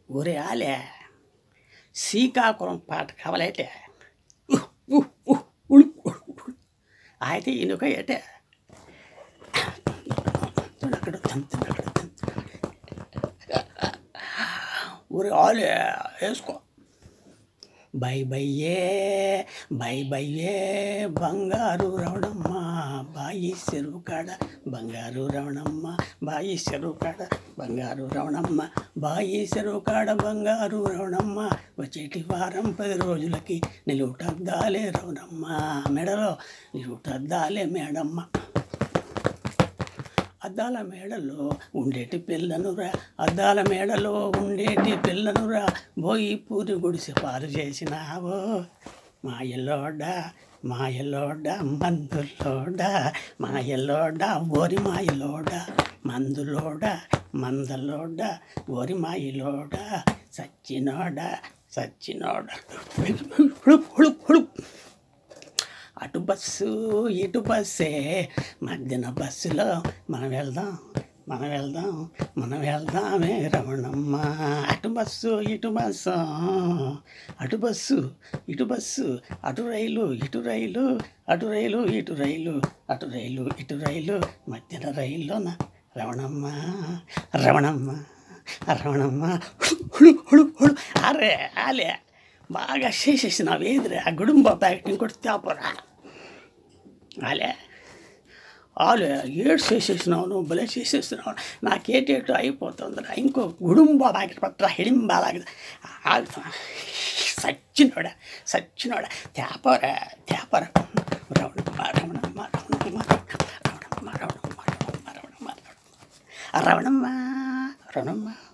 ఒరే ఆలే శ్రీకాకుళం పాట కావాలైతే అయితే ఇనుక ఏటే ఒరే ఆలే వేసుకో బై బయ్యే బై బయ్యే బంగారు రవణమ్మ బాయి చెరువు కాడ బంగారు రవణమ్మ బాయి చెరువు కాడ బంగారు రవణమ్మ బాయి చెరువు కాడ బంగారు రవణమ్మ వచ్చేటి వారం పది రోజులకి నిలువుటద్దాలే రవణమ్మ మెడలో నిలువుటద్దాలే మేడమ్మ అద్దాల మేడలో ఉండేటి పిల్లనురా అద్దాల మేడలో ఉండేటి పిల్లనురా పోయి పూరి గుడిసి పాలు చేసినావో మాయలోడ మాయలోడ మందులోడ మాయలోడ ఓరి మాయలోడ మందులోడ మందలోడ ఓరి మాయలోడ సచ్చినోడ సచ్చినోడ హుళుప్ హుళుప్ హుళుప్ అటు బస్సు ఇటు బస్సే మధ్యన బస్సులో మనం వెళ్దాం మనం వెళ్దాం మనం వెళ్దామే రమణమ్మ అటు బస్సు ఇటు బస్సు అటు బస్సు ఇటు బస్సు అటు రైలు ఇటు రైలు అటు రైలు ఇటు రైలు అటు రైలు ఇటు రైలు మధ్యన రైల్లోన రమణమ్మ రమణమ్మ రమణమ్మ హుళు హుళు హుళు అరే ఆలే బాగా చేసేసినావు ఏదిరా ఆ గుడుంబ ప్యాకెట్ ఇంకోటి తేపరా ఆలే ఆలే ఏడు చేసేసినావు నువ్వు భలే చేసేసినావు నాకేటేటో అయిపోతుందిరా ఇంకో గుడుంబ ప్యాకెట్ పట్ల హిడింబాలాగా సచ్చినోడా సచ్చినోడా తేపరా తేపరా రవణమ్మ రవణమ్మ రవణమ్మ రవణమ్మ రవణమ్మ రవణమ్మ రవణమ్మ రవణమ్మ రవణమ్మ